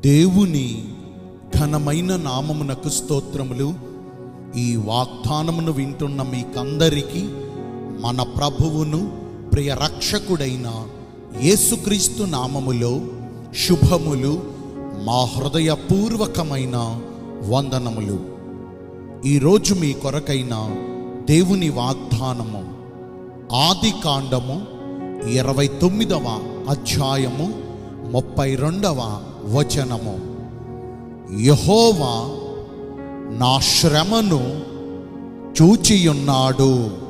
దేవుని ఘనమైన నామమునకు స్తోత్రములు ఈ వాగ్దానమును వింటున్న మీకందరికీ మన ప్రభువును ప్రియ రక్షకుడైన యేసుక్రీస్తు నామములో శుభములు మా హృదయపూర్వకమైన వందనములు ఈరోజు మీ కొరకైన దేవుని వాగ్దానము ఆది కాండము ఇరవై తొమ్మిదవ అధ్యాయము ముప్పై రెండవ వచనము యహోవా నా శ్రమను చూచియున్నాడు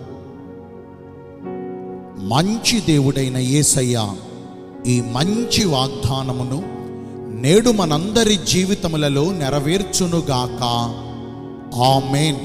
మంచి దేవుడైన యేసయ్య ఈ మంచి వాగ్దానమును నేడు మనందరి జీవితములలో నెరవేర్చునుగాక ఆమెన్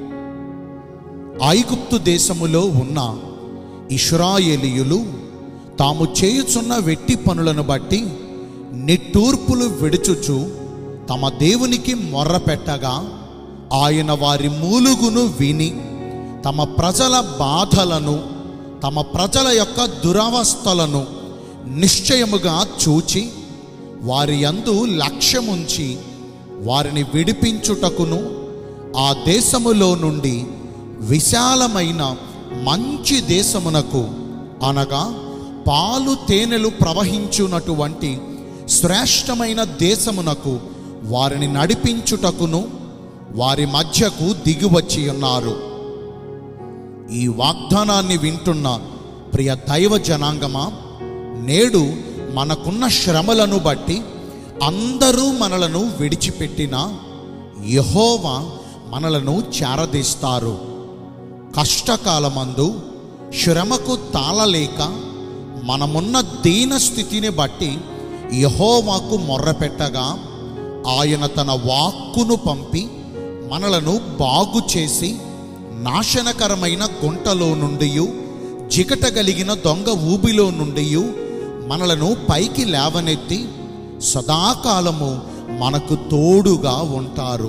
ఐగుప్తు దేశములో ఉన్న ఇష్రాయేలీయులు తాము చేయుచున్న వెట్టి పనులను బట్టి నిట్టూర్పులు విడుచుచు తమ దేవునికి మొర్రపెట్టగా ఆయన వారి మూలుగును విని తమ ప్రజల బాధలను తమ ప్రజల యొక్క దురవస్థలను నిశ్చయముగా చూచి వారి యందు లక్ష్యముంచి వారిని విడిపించుటకును ఆ దేశములో నుండి విశాలమైన మంచి దేశమునకు అనగా పాలు తేనెలు ప్రవహించున్నటువంటి శ్రేష్టమైన దేశమునకు వారిని నడిపించుటకును వారి మధ్యకు దిగివచ్చి ఉన్నారు ఈ వాగ్దానాన్ని వింటున్న ప్రియ దైవ జనాంగమా నేడు మనకున్న శ్రమలను బట్టి అందరూ మనలను విడిచిపెట్టిన యహోవా మనలను చేరదీస్తారు కష్టకాలమందు శ్రమకు తాళలేక మనమున్న దీన స్థితిని బట్టి యహోవాకు మొర్రపెట్టగా ఆయన తన వాక్కును పంపి మనలను బాగు చేసి నాశనకరమైన గుంటలో నుండి జిగట కలిగిన దొంగ ఊబిలో నుండి మనలను పైకి లేవనెత్తి సదాకాలము మనకు తోడుగా ఉంటారు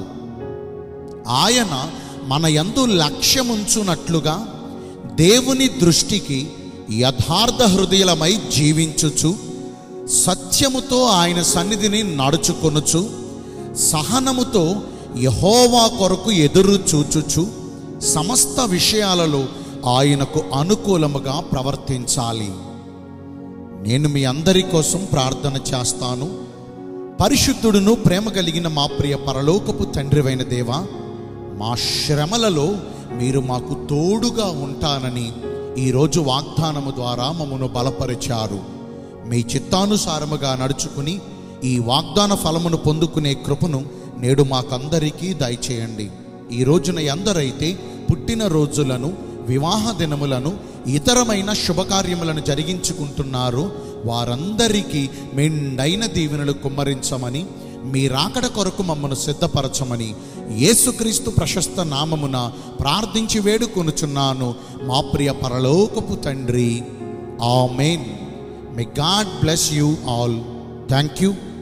ఆయన మన యందు లక్ష్యముంచునట్లుగా దేవుని దృష్టికి యథార్థ హృదయలమై జీవించుచు సత్యముతో ఆయన సన్నిధిని నడుచుకొనుచు సహనముతో యహోవా కొరకు ఎదురు చూచుచు సమస్త విషయాలలో ఆయనకు అనుకూలముగా ప్రవర్తించాలి నేను మీ అందరి కోసం ప్రార్థన చేస్తాను పరిశుద్ధుడును ప్రేమ కలిగిన మా ప్రియ పరలోకపు తండ్రివైన దేవా మా శ్రమలలో మీరు మాకు తోడుగా ఉంటానని ఈరోజు వాగ్దానము ద్వారా మమ్మను బలపరిచారు మీ చిత్తానుసారముగా నడుచుకుని ఈ వాగ్దాన ఫలమును పొందుకునే కృపను నేడు మాకందరికీ దయచేయండి ఈ రోజున ఎందరైతే పుట్టిన రోజులను వివాహ దినములను ఇతరమైన శుభకార్యములను జరిగించుకుంటున్నారో వారందరికీ మెండైన దీవెనలు కుమ్మరించమని మీ రాకడ కొరకు మమ్మను సిద్ధపరచమని యేసుక్రీస్తు ప్రశస్త నామమున ప్రార్థించి వేడుకొనుచున్నాను మా ప్రియ పరలోకపు తండ్రి ఆమెన్ may God bless you all thank you